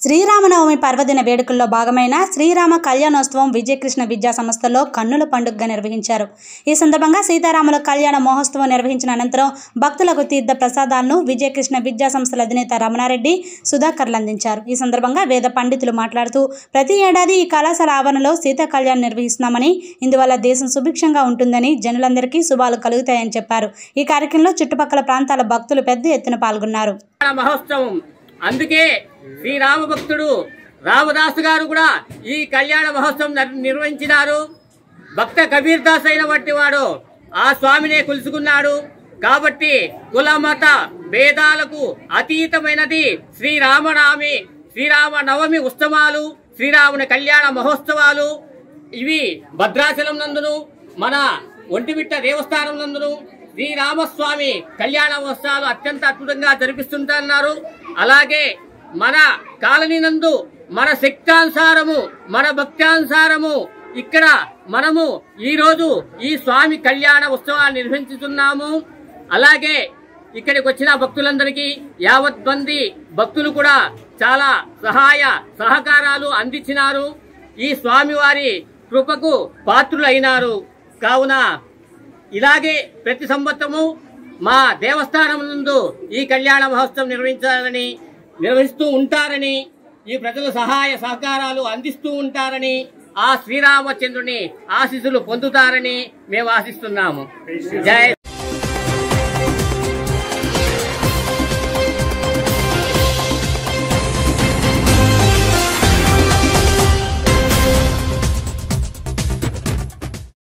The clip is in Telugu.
శ్రీరామనవమి పర్వదిన వేడుకల్లో భాగమైన శ్రీరామ కళ్యాణోత్సవం విజయకృష్ణ విద్యా సంస్థలో కన్నుల పండుగగా నిర్వహించారు ఈ సందర్భంగా సీతారాముల కళ్యాణ మహోత్సవం నిర్వహించిన అనంతరం భక్తులకు తీర్థ ప్రసాదాలను విజయకృష్ణ విద్యా సంస్థల అధినేత రమణారెడ్డి సుధాకర్లు అందించారు ఈ సందర్భంగా వేద పండితులు మాట్లాడుతూ ప్రతి ఏడాది ఈ కళాశాల ఆవరణలో సీతా కళ్యాణ్ నిర్వహిస్తున్నామని ఇందువల్ల దేశం సుభిక్షంగా ఉంటుందని జనులందరికీ శుభాలు కలుగుతాయని చెప్పారు ఈ కార్యక్రమంలో చుట్టుపక్కల ప్రాంతాల భక్తులు పెద్ద ఎత్తున పాల్గొన్నారు కళ్యాణ మహోత్సవం అందుకే శ్రీరామ భక్తుడు రామదాసు గారు కూడా ఈ కళ్యాణ మహోత్సవం నర్- నిర్వహించినారు భక్త కబీర్ దాస్ అయిన వంటి వాడు ఆ స్వామినే కొలుసుకున్నాడు కాబట్టి కుల మత భేదాలకు అతీతమైనది శ్రీరామనామి శ్రీరామ నవమి ఉత్సవాలు శ్రీరాముని కళ్యాణ మహోత్సవాలు ఇవి భద్రాచలం నందును మన ఒంటిమిట్ట దేవస్థానం నందును శ్రీరామస్వామి కళ్యాణ మహోత్సవాలు అత్యంత అద్భుతంగా జరిపిస్తుంటున్నారు అలాగే మన కాలనీ నందు మన శక్తానుసారము మన భక్తానుసారము ఇక్కడ మనము ఈ రోజు ఈ స్వామి కళ్యాణ ఉత్సవాన్ని నిర్వహించుతున్నాము అలాగే ఇక్కడికి వచ్చిన భక్తులందరికీ యావత్ మంది భక్తులు కూడా చాలా సహాయ సహకారాలు అందించినారు ఈ స్వామివారి కృపకు పాత్రులు అయినారు కావున ఇలాగే ప్రతి సంవత్సరము మా దేవస్థానం నందు ఈ కళ్యాణ మహోత్సవం నిర్వహించాలని నిర్వహిస్తూ ఉంటారని ఈ ప్రజల సహాయ సహకారాలు అందిస్తూ ఉంటారని ఆ శ్రీరామచంద్రుని ఆశీస్సులు పొందుతారని మేము ఆశిస్తున్నాము జై